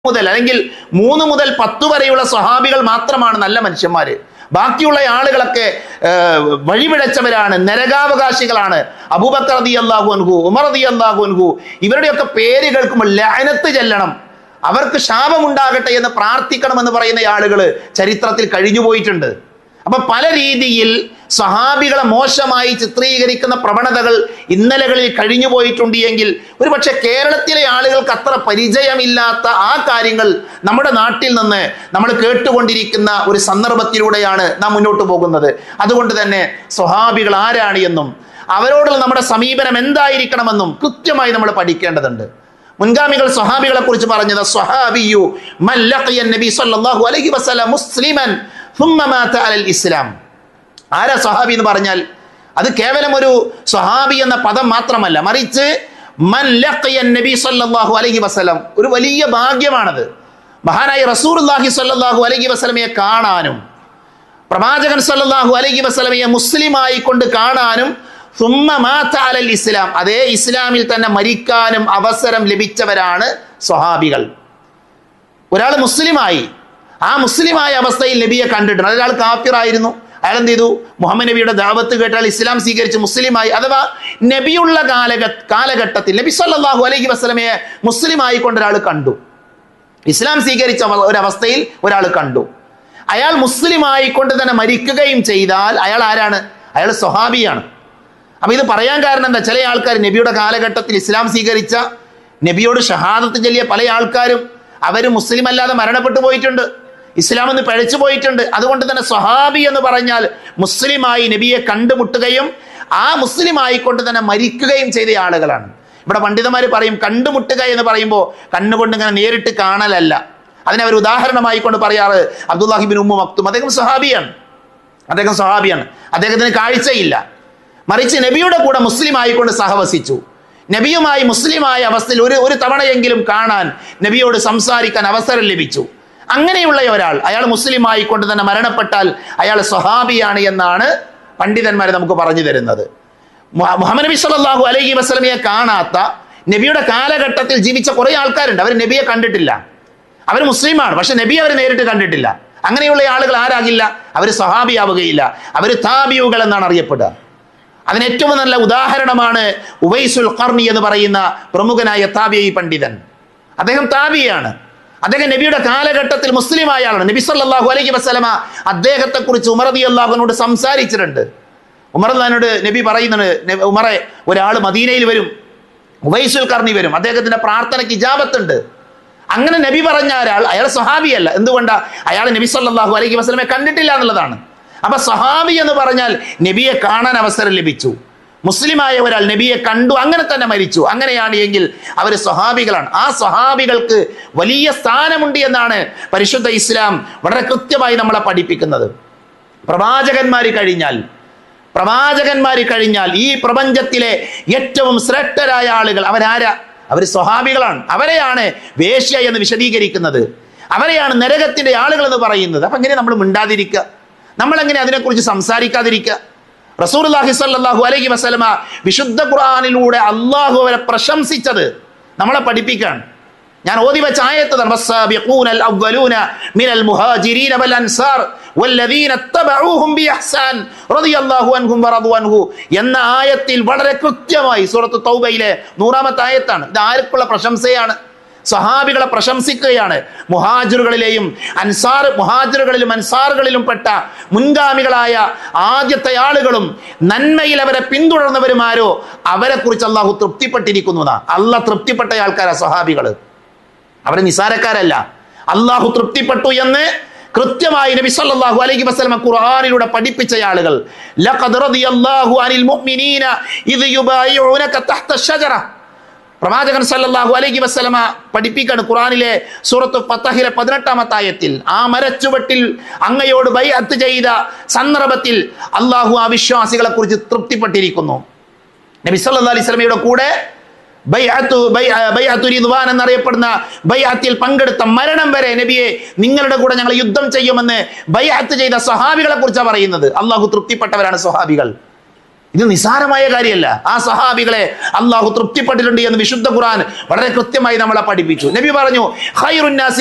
മുതൽ അല്ലെങ്കിൽ മൂന്ന് മുതൽ പത്ത് വരെയുള്ള സ്വഹാബികൾ മാത്രമാണ് നല്ല മനുഷ്യന്മാര് ബാക്കിയുള്ള ആളുകളൊക്കെ ഏർ, വഴിപിഴച്ചവരാണ് നരകാവകാശികളാണ് അബൂബക്കർ റതി അള്ളാഹു അൻഹു ഉമർ റതി അള്ളാഹു അൻഹു ഇവരുടെയൊക്കെ പേര് കേൾക്കുമ്പോൾ ലഅനത്ത് ചെല്ലണം അവർക്ക് ശാപമുണ്ടാകട്ടെ എന്ന് പ്രാർത്ഥിക്കണമെന്ന് പറയുന്ന ആളുകൾ ചരിത്രത്തിൽ കഴിഞ്ഞു പോയിട്ടുണ്ട് അപ്പൊ പല രീതിയിൽ സഹാബികളെ മോശമായി ചിത്രീകരിക്കുന്ന പ്രവണതകൾ ഇന്നലകളിൽ കഴിഞ്ഞു പോയിട്ടുണ്ട് എങ്കിൽ ഒരുപക്ഷെ കേരളത്തിലെ ആളുകൾക്ക് അത്ര പരിചയമില്ലാത്ത ആ കാര്യങ്ങൾ നമ്മുടെ നാട്ടിൽ നിന്ന് നമ്മൾ കേട്ടുകൊണ്ടിരിക്കുന്ന ഒരു സന്ദർഭത്തിലൂടെയാണ് നാം മുന്നോട്ട് പോകുന്നത് അതുകൊണ്ട് തന്നെ സ്വഹാബികൾ ആരാണ് എന്നും അവരോടുള്ള നമ്മുടെ സമീപനം എന്തായിരിക്കണമെന്നും കൃത്യമായി നമ്മൾ പഠിക്കേണ്ടതുണ്ട് മുൻഗാമികൾ സ്വഹാബികളെ കുറിച്ച് പറഞ്ഞത് സ്വഹാബിയു മൻ ലഖിയ നബി സല്ലല്ലാഹു അലൈഹി വസല്ലം മുസ്ലിമൻ ثم مات على الاسلام ആരാ സ്വഹാബി എന്ന് പറഞ്ഞാൽ അത് കേവലം ഒരു സ്വഹാബി എന്ന പദം മാത്രമല്ല മറിച്ച് മൻ ലഖിയ നബി സല്ലല്ലാഹു അലൈഹി വസല്ലം ഒരു വലിയ ഭാഗ്യമാണത് മഹാനായ റസൂലുള്ളാഹി സ്വല്ലല്ലാഹു അലൈഹി വസല്ലമയെ കാണാനും പ്രവാചകൻ സല്ലല്ലാഹു അലൈഹി വസല്ലമയെ മുസ്ലിമായി കൊണ്ട് കാണാനും സുമ്മ മാത അലൽ ഇസ്ലാം അതേ ഇസ്ലാമിൽ തന്നെ മരിക്കാനും അവസരം ലഭിച്ചവരാണ് സ്വഹാബികൾ ഒരാൾ മുസ്ലിമായി ആ മുസ്ലിമായ അവസ്ഥയിൽ നബിയെ കണ്ടിട്ടുണ്ട് ഒരാൾ കാഫിറായിരുന്നു അയാൾ എന്ത് ചെയ്തു മുഹമ്മദ് നബിയുടെ ദാവത്ത് കേട്ടാൽ ഇസ്ലാം സ്വീകരിച്ച് മുസ്ലിമായി അഥവാ നബിയുള്ള കാലഘ കാലഘട്ടത്തിൽ നബി സല്ലല്ലാഹു അലൈഹി വസല്ലമയെ മുസ്ലിമായി കൊണ്ട് ഒരാൾ കണ്ടു ഇസ്ലാം സ്വീകരിച്ച അവ- ഒരവസ്ഥയിൽ ഒരാൾ കണ്ടു അയാൾ മുസ്ലിമായി കൊണ്ട് തന്നെ മരിക്കുകയും ചെയ്താൽ അയാൾ ആരാണ് അയാൾ സ്വഹാബിയാണ് അപ്പൊ ഇത് പറയാൻ കാരണം എന്താ ചില ആൾക്കാർ നബിയുടെ കാലഘട്ടത്തിൽ ഇസ്ലാം സ്വീകരിച്ച നബിയോട് ഷഹാദത്ത് ചൊല്ലിയ പല ആൾക്കാരും അവർ മുസ്ലിം അല്ലാതെ മരണപ്പെട്ടു പോയിട്ടുണ്ട് ഇസ്ലാം എന്ന് പഴച്ചു പോയിട്ടുണ്ട് അതുകൊണ്ട് തന്നെ സ്വഹാബി എന്ന് പറഞ്ഞാൽ മുസ്ലിമായി നബിയെ കണ്ടുമുട്ടുകയും ആ മുസ്ലിമായി കൊണ്ട് തന്നെ മരിക്കുകയും ചെയ്ത ആളുകളാണ് ഇവിടെ പണ്ഡിതന്മാർ പറയും കണ്ടുമുട്ടുക എന്ന് പറയുമ്പോൾ കണ്ണുകൊണ്ട് ഇങ്ങനെ നേരിട്ട് കാണലല്ല അതിനെ അവർ ഉദാഹരണമായി കൊണ്ട് പറയാറ് അബ്ദുല്ലാഹിബിൻ ഉമ്മു മക്തും അദ്ദേഹം സ്വഹാബിയാണ് അദ്ദേഹം സ്വഹാബിയാണ് അദ്ദേഹത്തിന് കാഴ്ചയില്ല മറിച്ച് നബിയുടെ കൂടെ മുസ്ലിം ആയിക്കൊണ്ട് സഹവസിച്ചു നബിയുമായി മുസ്ലിമായ അവസ്ഥയിൽ ഒരു ഒരു തവണയെങ്കിലും കാണാൻ നബിയോട് സംസാരിക്കാൻ അവസരം ലഭിച്ചു അങ്ങനെയുള്ള ഒരാൾ അയാൾ മുസ്ലിം ആയിക്കൊണ്ട് തന്നെ മരണപ്പെട്ടാൽ അയാൾ സ്വഹാബിയാണ് എന്നാണ് പണ്ഡിതന്മാർ നമുക്ക് പറഞ്ഞു തരുന്നത് മുഹ- മുഹമ്മദ് നബി സല്ലല്ലാഹു അലൈഹി വസല്ലമയെ കാണാത്ത നബിയുടെ കാലഘട്ടത്തിൽ ജീവിച്ച കുറെ ആൾക്കാരുണ്ട് അവർ നബിയെ കണ്ടിട്ടില്ല അവർ മുസ്ലിമാണ് പക്ഷെ നബി അവർ നേരിട്ട് കണ്ടിട്ടില്ല അങ്ങനെയുള്ള ആളുകൾ ആരാകില്ല അവർ സഹാബിയാവുകയില്ല അവർ താബിയുകൾ എന്നാണ് അറിയപ്പെടുക അതിന് ഏറ്റവും നല്ല ഉദാഹരണമാണ് ഉവൈസുൽ ഖർണി എന്ന് പറയുന്ന പ്രമുഖനായ താബിയ പണ്ഡിതൻ അദ്ദേഹം താബിയാണ് അദ്ദേഹം നബിയുടെ കാലഘട്ടത്തിൽ മുസ്ലിമായ ആളാണ് നബി സല്ലല്ലാഹു അലൈഹി വസല്ലമ അദ്ദേഹത്തെ കുറിച്ച് ഉമർ റതി അള്ളാഹുവിനോട് സംസാരിച്ചിട്ടുണ്ട് ഉമർ താനോട് നബി പറയുന്നുണ്ട് "നബി- ഉമറെ ഒരാൾ മദീനയിൽ വരും ഉവൈസുൽ കർണി വരും അദ്ദേഹത്തിന്റെ പ്രാർത്ഥനയ്ക്ക് ഇജാബത്തുണ്ട് അങ്ങനെ നബി പറഞ്ഞ ഒരാൾ അയാൾ സ്വഹാബിയല്ല എന്തുകൊണ്ടാ അയാൾ നബി സല്ലല്ലാഹു അലൈഹി വസല്ലമയെ കണ്ടിട്ടില്ല എന്നുള്ളതാണ് അപ്പൊ സ്വഹാബി എന്ന് പറഞ്ഞാൽ നബിയെ കാണാൻ അവസരം ലഭിച്ചു മുസ്ലിമായ ഒരാൾ നബിയെ കണ്ടു അങ്ങനെ തന്നെ മരിച്ചു അങ്ങനെയാണ് എങ്കിൽ അവർ സ്വഹാബികളാണ് ആ സ്വഹാബികൾക്ക് വലിയ സ്ഥാനമുണ്ട് എന്നാണ് പരിശുദ്ധ ഇസ്ലാം വളരെ കൃത്യമായി നമ്മളെ പഠിപ്പിക്കുന്നത് പ്രവാചകന്മാർ കഴിഞ്ഞാൽ പ്രവാചകന്മാർ കഴിഞ്ഞാൽ ഈ പ്രപഞ്ചത്തിലെ ഏറ്റവും ശ്രേഷ്ഠരായ ആളുകൾ അവരാരാ അവർ സ്വഹാബികളാണ് അവരെയാണ് വേശ്യ എന്ന് വിശദീകരിക്കുന്നത് അവരെയാണ് നരകത്തിന്റെ ആളുകൾ എന്ന് പറയുന്നത് അപ്പൊ എങ്ങനെ നമ്മൾ മിണ്ടാതിരിക്കുക നമ്മൾ എങ്ങനെ അതിനെക്കുറിച്ച് സംസാരിക്കാതിരിക്കുക റസൂർലാഹി സല്ലാഹു അലൈഹി വസലമ വിശുദ്ധ ഖുർആാനിലൂടെ അള്ളാഹു അവരെ പ്രശംസിച്ചത് നമ്മളെ പഠിപ്പിക്കുകയാണ് ഞാൻ ഓതി വെച്ച ആയത്തതാണ് والسابقون الأولون من المهاجرين والأنصار والذين اتبعوهم بإحسان رضي الله عنهم ورضوا عنه എന്ന ആയത്തിൽ വളരെ കൃത്യമായി സൂറത്ത് തൗബയിലെ നൂറാമത്തെ ആയത്താണ് ഇത് ആർക്കുള്ള പ്രശംസയാണ് സഹാബികളെ പ്രശംസിക്കുകയാണ് മുഹാജിറുകളിലെയും അൻസാർ മുഹാജിറുകളിലും അൻസാറുകളിലും പെട്ട മുൻഗാമികളായ ആദ്യത്തെ ആളുകളും നന്മയിൽ അവരെ പിന്തുടർന്നവരുമാരോ അവരെ കുറിച്ച് അള്ളാഹു തൃപ്തിപ്പെട്ടിരിക്കുന്നതാ അള്ളാഹ് തൃപ്തിപ്പെട്ട ആൾക്കാരാ സഹാബികള് അവർ നിസാരക്കാരല്ല അള്ളാഹു തൃപ്തിപ്പെട്ടു എന്ന് കൃത്യമായി നബി സല്ലല്ലാഹു അലൈഹി വസല്ലമ ഖുർആനിലൂടെ പഠിപ്പിച്ച ആളുകൾ ലഖദ് റളിയല്ലാഹു അനിൽ മുഅ്മിനീന ഇദ് യുബായിഉനക തഹ്ത അഷ്ജറ പ്രവാചകൻ സല്ലല്ലാഹു അലൈഹി വസല്ലമ പഠിപ്പിക്കാണ് ഖുർആനിലെ സൂറത്ത് ഫത്തഹിലെ പതിനെട്ടാമത്തെ ആയത്തിൽ ആ മരച്ചുവട്ടിൽ അങ്ങയോട് ബൈഅത്ത് ചെയ്ത സന്ദർഭത്തിൽ അള്ളാഹു ആ വിശ്വാസികളെ കുറിച്ച് തൃപ്തിപ്പെട്ടിരിക്കുന്നു നബി സല്ലല്ലാഹു അലൈഹി വസല്ലമയുടെ കൂടെ ബൈഅത്തു ബൈ- ബൈഅത്തു റിദ്വാൻ എന്നറിയപ്പെടുന്ന ബൈഅത്തിൽ പങ്കെടുത്ത മരണം വരെ നബിയെ നിങ്ങളുടെ കൂടെ ഞങ്ങൾ യുദ്ധം ചെയ്യുമെന്ന് ബൈഅത്ത് ചെയ്ത സ്വഹാബികളെ കുറിച്ചാണ് പറയുന്നത് അള്ളാഹു തൃപ്തിപ്പെട്ടവരാണ് സ്വഹാബികൾ ഇത് നിസാരമായ കാര്യമല്ല ആ സഹാബികളെ അള്ളാഹു തൃപ്തിപ്പെട്ടിട്ടുണ്ട് എന്ന് വിശുദ്ധ ഖുർആൻ വളരെ കൃത്യമായി നമ്മളെ പഠിപ്പിച്ചു നബി പറഞ്ഞു "ഖൈറുന്നാസി